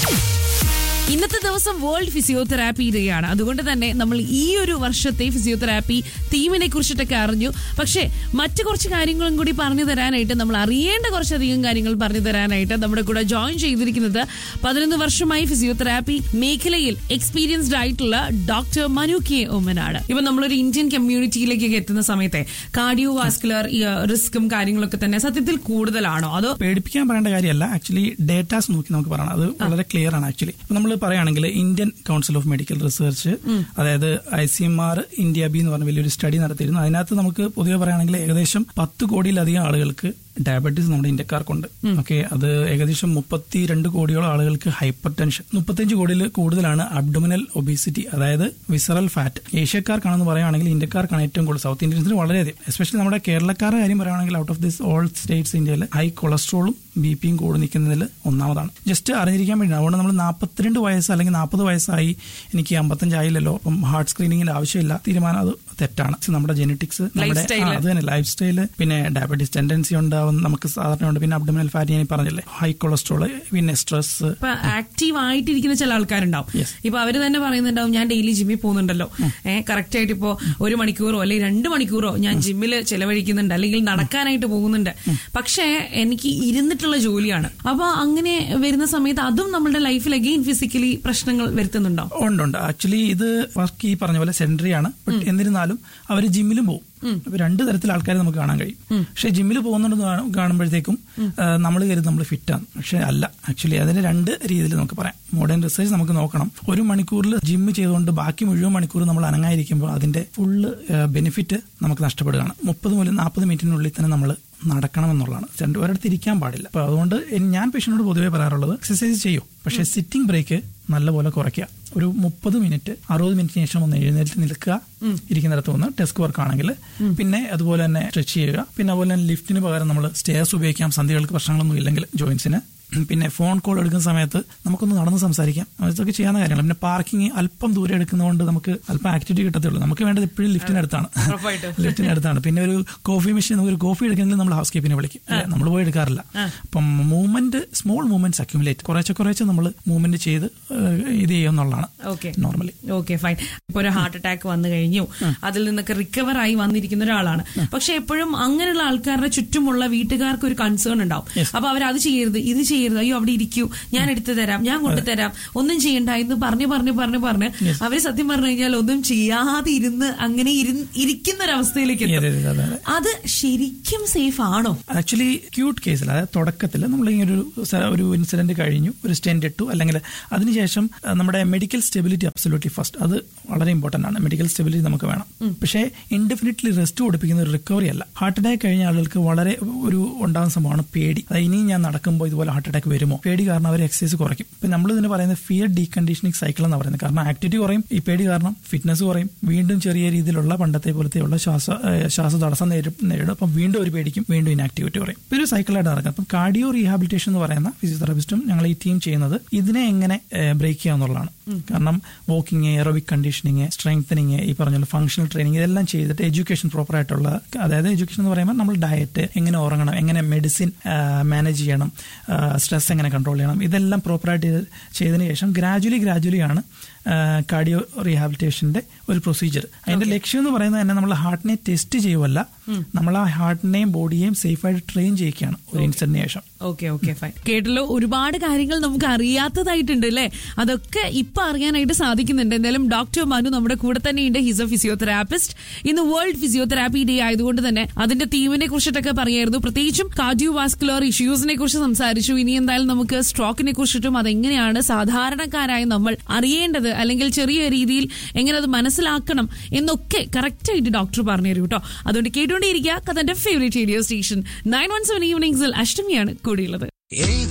ഇന്നത്തെ ദിവസം world physiotherapy day ആണ് അതുകൊണ്ട് തന്നെ നമ്മൾ ഈ ഒരു വർഷത്തെ ഫിസിയോതെറാപ്പി തീമിനെ കുറിച്ചിട്ടൊക്കെ അറിഞ്ഞു പക്ഷേ മറ്റു കുറച്ച് കാര്യങ്ങളും കൂടി പറഞ്ഞു തരാനായിട്ട് നമ്മൾ അറിയേണ്ട കുറച്ചധികം കാര്യങ്ങൾ പറഞ്ഞു തരാനായിട്ട് നമ്മുടെ കൂടെ ജോയിൻ ചെയ്തിരിക്കുന്നത് പതിനൊന്ന് വർഷമായി ഫിസിയോതെറാപ്പി മേഖലയിൽ എക്സ്പീരിയൻസ്ഡ് ആയിട്ടുള്ള ഡോക്ടർ മനു കെ ഓമനാണ് ഇപ്പൊ നമ്മളൊരു ഇന്ത്യൻ കമ്മ്യൂണിറ്റിയിലേക്കൊക്കെ എത്തുന്ന സമയത്തെ കാർഡിയോ വാസ്കുലർ റിസ്ക്കും കാര്യങ്ങളൊക്കെ തന്നെ സത്യത്തിൽ കൂടുതലാണോ അതോ പേടിപ്പിക്കാൻ പറയേണ്ട കാര്യമല്ല ആക്ച്വലി ഡേറ്റാസ് നോക്കി നമുക്ക് പറയണം അത് വളരെ ക്ലിയർ ആണ് ആക്ച്വലി നമ്മൾ പറയുകയാണെങ്കിൽ Indian council of medical research അതായത് I C M R India B എന്ന് പറഞ്ഞ വലിയൊരു സ്റ്റഡി നടത്തിയിരുന്നു അതിനകത്ത് നമുക്ക് പൊതുവെ പറയുകയാണെങ്കിൽ ഏകദേശം പത്ത് കോടിയിലധികം ആളുകൾക്ക് ഡയബറ്റീസ് നമ്മുടെ ഇന്ത്യക്കാർക്കുണ്ട് ഓക്കെ അത് ഏകദേശം മുപ്പത്തി രണ്ട് കോടിയോളം ആളുകൾക്ക് ഹൈപ്പർ ടെൻഷൻ മുപ്പത്തഞ്ച് കോടിയിൽ കൂടുതലാണ് അബ്ഡോമിനൽ ഒബീസിറ്റി അതായത് വിസറൽ ഫാറ്റ് ഏഷ്യക്കാർക്കാണെന്ന് പറയുകയാണെങ്കിൽ ഇന്ത്യക്കാർക്കാണ് ഏറ്റവും കൂടുതൽ സൗത്ത് ഇന്ത്യൻസിന് വളരെയധികം എസ്പെഷ്യലി നമ്മുടെ കേരളക്കാരുടെ കാര്യം പറയുകയാണെങ്കിൽ out of this all states ഇന്ത്യയിൽ ഹൈ കൊളസ്ട്രോളും ബി പിയും കൂടി നിൽക്കുന്നതിൽ ഒന്നാമതാണ് ജസ്റ്റ് അറിഞ്ഞിരിക്കാൻ വേണ്ടി അതുകൊണ്ട് നമ്മൾ നാൽപ്പത്തിരണ്ട് വയസ്സ് അല്ലെങ്കിൽ നാൽപ്പത് വയസ്സായി എനിക്ക് അമ്പത്തഞ്ചായില്ലല്ലോ അപ്പം ഹാർട്ട് സ്ക്രീനിങ്ങിന്റെ ആവശ്യമില്ല തീരുമാനം അത് തെറ്റാണ് നമ്മുടെ ജെനറ്റിക്സ് നമ്മുടെ Lifestyle. ആ, അത് തന്നെ ലൈഫ് സ്റ്റൈല് പിന്നെ ഡയബറ്റീസ് ടെൻഡൻസി ഉണ്ടാവും നമുക്ക് സാധാരണ ഉണ്ട് പിന്നെ അബ്ഡമിനൽ ഫാറ്റ് ഞാൻ ഈ പറഞ്ഞില്ലേ ഹൈ കൊളസ്ട്രോൾ പിന്നെ സ്ട്രെസ് ഇപ്പൊ ആക്റ്റീവ് ആയിട്ടിരിക്കുന്ന ചില ആൾക്കാരുണ്ടാവും Yes. ഇപ്പൊ അവര് തന്നെ പറയുന്നുണ്ടാവും ഞാൻ ഡെയിലി ജിമ്മിൽ പോകുന്നുണ്ടല്ലോ ഏഹ് കറക്റ്റ് ആയിട്ട് ഇപ്പോ ഒരു മണിക്കൂറോ അല്ലെങ്കിൽ രണ്ട് മണിക്കൂറോ ഞാൻ ജിമ്മിൽ ചെലവഴിക്കുന്നുണ്ട് അല്ലെങ്കിൽ നടക്കാനായിട്ട് പോകുന്നുണ്ട് പക്ഷേ എനിക്ക് ഇരുന്നിട്ടുള്ള ജോലിയാണ് അപ്പൊ അങ്ങനെ വരുന്ന സമയത്ത് അതും നമ്മുടെ ലൈഫിൽ അഗെയിൻ ഫിസിക്കലി പ്രശ്നങ്ങൾ വരുത്തുന്നുണ്ടോ ഉണ്ട് ഉണ്ട് ആക്ച്വലി ഇത് വർക്ക് ഈ പറഞ്ഞ പോലെ സെൻട്രി ആണ് ബട്ട് എന്നിരുന്നാലും അവർ ജിമ്മിലും പോകും അപ്പൊ രണ്ട് തരത്തിൽ ആൾക്കാരെ നമുക്ക് കാണാൻ കഴിയും പക്ഷെ ജിമ്മിൽ പോകുന്നുണ്ടെന്ന് കാണും- കാണുമ്പോഴത്തേക്കും നമ്മൾ കരുതും നമ്മൾ ഫിറ്റാണ് പക്ഷെ അല്ല ആക്ച്വലി അതിന് രണ്ട് രീതിയിൽ നമുക്ക് പറയാം മോഡേൺ റിസർച്ച് നമുക്ക് നോക്കണം ഒരു മണിക്കൂറിൽ ജിമ്മ് ചെയ്തുകൊണ്ട് ബാക്കി മുഴുവൻ മണിക്കൂർ നമ്മൾ അനങ്ങായിരിക്കുമ്പോൾ അതിന്റെ ഫുള്ള് ബെനിഫിറ്റ് നമുക്ക് നഷ്ടപ്പെടുകയാണ് മുപ്പത് മുതൽ നാൽപ്പത് മിനിറ്റിനുള്ളിൽ തന്നെ നമ്മൾ നടക്കണം എന്നുള്ളതാണ് രണ്ട് ഒരിടത്ത് ഇരിക്കാൻ പാടില്ല അപ്പൊ അതുകൊണ്ട് എൻ- ഞാൻ പേഷ്യനോട് പൊതുവേ പറയാറുള്ളത് എക്സസൈസ് ചെയ്യൂ പക്ഷെ സിറ്റിംഗ് ബ്രേക്ക് നല്ലപോലെ കുറയ്ക്കുക ഒരു മുപ്പത് മിനിറ്റ് അറുപത് മിനിറ്റിന് ശേഷം ഒന്ന് എഴുന്നേറ്റ് നിൽക്കുക ഇരിക്കുന്നിടത്ത് ഒന്ന് ഡെസ്ക് വർക്ക് ആണെങ്കിൽ പിന്നെ അതുപോലെ തന്നെ സ്ട്രെച്ച് ചെയ്യുക പിന്നെ അതുപോലെ തന്നെ ലിഫ്റ്റിന് പകരം നമ്മൾ സ്റ്റേഴ്സ് ഉപയോഗിക്കാം സന്ധികൾക്ക് പ്രശ്നങ്ങളൊന്നും ഇല്ലെങ്കിൽ ജോയിൻസിന് പിന്നെ ഫോൺ കോൾ എടുക്കുന്ന സമയത്ത് നമുക്കൊന്ന് നടന്ന് സംസാരിക്കാം അതൊക്കെ ചെയ്യാവുന്ന കാര്യങ്ങൾ പിന്നെ പാർക്കിംഗ് അല്പം ദൂരെ എടുക്കുന്നതുകൊണ്ട് നമുക്ക് അല്പം ആക്ടിവിറ്റി കിട്ടത്തുള്ളൂ നമുക്ക് വേണ്ടത് എപ്പോഴും ലിഫ്റ്റിനടുത്താണ് ഉറപ്പായിട്ടും. ലിഫ്റ്റിനടുത്താണ് പിന്നെ ഒരു കോഫി മെഷീൻ നമുക്ക് ഒരു കോഫി എടുക്കണമെങ്കിൽ നമ്മൾ ഹൗസ് കീപ്പിനെ വിളിക്കും അല്ലേ നമ്മൾ പോയി എടുക്കാറില്ല അപ്പം മൂവ്മെന്റ് സ്മോൾ മൂവ്മെന്റ്സ് അക്യുമുലേറ്റ് കുറേശ്ശെ കുറേശ്ശെ നമ്മൾ മൂവ്മെന്റ് ചെയ്ത് ഏഹ്, ഇത് ചെയ്യുന്നുള്ളതാണ് ഓക്കെ നോർമലി ഓക്കെ ഫൈൻ ഇപ്പൊ ഒരു ഹാർട്ട് അറ്റാക്ക് വന്നു കഴിഞ്ഞു അതിൽ നിന്നൊക്കെ റിക്കവർ ആയി വന്നിരിക്കുന്ന ഒരാളാണ് പക്ഷെ എപ്പോഴും അങ്ങനെയുള്ള ആൾക്കാരുടെ ചുറ്റുമുള്ള വീട്ടുകാർക്ക് ഒരു കൺസേൺ ഉണ്ടാവും അപ്പൊ അവർ അത് ചെയ്യരുത് ഇത് ചെയ്യരുത് അയ്യോ അവിടെ ഇരിക്കൂ ഞാൻ എടുത്തു തരാം ഞാൻ കൊണ്ടുതരാം ഒന്നും ചെയ്യണ്ട എന്ന് പറഞ്ഞു പറഞ്ഞു പറഞ്ഞു പറഞ്ഞ് അവര് സത്യം പറഞ്ഞു കഴിഞ്ഞാൽ ഒന്നും ചെയ്യാതെ ഇരുന്ന് അങ്ങനെ ഇരുന്ന് ഇരിക്കുന്ന ഒരു അവസ്ഥയിലേക്ക് എത്തും അതെ, അതെ, അതെ, അതെ. അത് ശരിക്കും സേഫ് ആണോ ആക്ച്വലി ക്യൂട്ട് കേസിൽ അതായത് തുടക്കത്തിൽ നമ്മൾ ഇങ്ങനെ ഒരു സ- ഒരു ഇൻസിഡന്റ് കഴിഞ്ഞു ഒരു സ്റ്റെൻഡ് ഇട്ടു അല്ലെങ്കിൽ അതിനുശേഷം അഹ്, നമ്മുടെ മെഡിക്കൽ സ്റ്റെബിലിറ്റി അബ്സൊല്യൂട്ട്ലി ഫസ്റ്റ് അത് വളരെ ഇമ്പോർട്ടന്റ് ആണ് മെഡിക്കൽ സ്റ്റെബിലിറ്റി നമുക്ക് വേണം പക്ഷേ ഇൻഡെഫിനിറ്റ്ലി റെസ്റ്റ് കൊടുപ്പിക്കുന്ന ഒരു റിക്കവറി അല്ല ഹാർട്ട് അറ്റാക്ക് കഴിഞ്ഞ ആളുകൾക്ക് വളരെ ഒരു ഉണ്ടാകുന്ന സംഭവമാണ് പേടി അതായത് ഇനിയും ഞാൻ നടക്കുമ്പോൾ ഇതുപോലെ ഹാർട്ട് അറ്റാക്ക് വരുമോ പേടി കാരണം അവർ എക്സസൈസ് കുറയ്ക്കും ഇപ്പൊ നമ്മൾ ഇതിന് പറയുന്നത് ഫിയർ ഡീകണ്ടീഷനിങ് സൈക്കിൾ എന്ന് പറയുന്നത് കാരണം ആക്ടിവിറ്റി കുറയും ഈ പേടി കാരണം ഫിറ്റ്നസ് കുറയും വീണ്ടും ചെറിയ രീതിയിലുള്ള പണ്ടത്തെ പോലത്തെയുള്ള ശ്വാസ ഏഹ് ശ്വാസ തടസ്സം നേരി- നേരിടും അപ്പം വീണ്ടും ഒരു പേടിക്കും വീണ്ടും ഇനാക്ടിവിറ്റി കുറയും ഇപ്പൊ ഒരു സൈക്കിളായിട്ട് നടക്കും അപ്പം കാർഡിയോ റീഹാബിലിറ്റേഷൻ എന്ന് പറയുന്ന ഫിസിയോതെറാപ്പിസ്റ്റും ഞങ്ങൾ ഈ ടീം ചെയ്യുന്നത് ഇതിനെ എങ്ങനെ ബ്രേക്ക് ചെയ്യുക എന്നുള്ളതാണ് കാരണം വാക്കിംഗ് എറോബിക് കണ്ടീഷനിങ് സ്ട്രെങ്തനിങ് ഈ പറഞ്ഞ ഫങ്ഷണൽ ട്രെയിനിങ് ഇതെല്ലാം ചെയ്തിട്ട് എഡ്യൂക്കേഷൻ പ്രോപ്പർ ആയിട്ടുള്ള അതായത് എഡ്യൂക്കേഷൻ എന്ന് പറയുമ്പോൾ നമ്മൾ ഡയറ്റ് എങ്ങനെ ഉറങ്ങണം എങ്ങനെ മെഡിസിൻ മാനേജ് ചെയ്യണം സ്ട്രെസ് എങ്ങനെ കൺട്രോൾ ചെയ്യണം ഇതെല്ലാം പ്രോപ്പറായിട്ട് ചെയ്തതിന് ശേഷം ഗ്രാജുവലി ഗ്രാജുവലി ആണ് കാർഡിയോ റീഹാബിലിറ്റേഷന്റെ ഒരു പ്രൊസീജിയർ അതിന്റെ ലക്ഷ്യം എന്ന് പറയുന്നത് തന്നെ നമ്മൾ ഹാർട്ടിനെ ടെസ്റ്റ് ചെയ്യുമല്ല നമ്മൾ ആ ഹാർട്ടിനെയും ബോഡിയെയും സേഫായിട്ട് ട്രെയിൻ ചെയ്യിക്കുകയാണ് ഒരു ഇൻസിഡന്റിന് ശേഷം ഓക്കെ ഓക്കെ ഫൈൻ കേട്ടല്ലോ ഒരുപാട് കാര്യങ്ങൾ നമുക്ക് അറിയാത്തതായിട്ടുണ്ട് അല്ലേ അതൊക്കെ ഇപ്പൊ അറിയാനായിട്ട് സാധിക്കുന്നുണ്ട് എന്തായാലും ഡോക്ടർ മനു നമ്മുടെ കൂടെ തന്നെയുണ്ട് ഹിസ് എ ഫിസിയോതെറാപ്പിസ്റ്റ് ഇന്ന് വേൾഡ് ഫിസിയോതെറാപ്പി ഡേ ആയതുകൊണ്ട് തന്നെ അതിന്റെ തീമിനെ കുറിച്ചിട്ടൊക്കെ പറയായിരുന്നു പ്രത്യേകിച്ചും കാർഡിയോ വാസ്കുലർ ഇഷ്യൂസിനെ കുറിച്ച് സംസാരിച്ചു ഇനി എന്തായാലും നമുക്ക് സ്ട്രോക്കിനെ കുറിച്ചിട്ടും അതെങ്ങനെയാണ് സാധാരണക്കാരായ നമ്മൾ അറിയേണ്ടത് അല്ലെങ്കിൽ ചെറിയ രീതിയിൽ എങ്ങനെ അത് മനസ്സിലാക്കണം എന്നൊക്കെ കറക്റ്റ് ആയിട്ട് ഡോക്ടർ പറഞ്ഞു തരും കേട്ടോ അതുകൊണ്ട് കേട്ടുകൊണ്ടേയിരിക്കുക കഥന്റെ favourite radio station nine one seven ഈവനിങ്സിൽ അഷ്ടമിയാണ് കൂടിയുള്ളത് ഏത്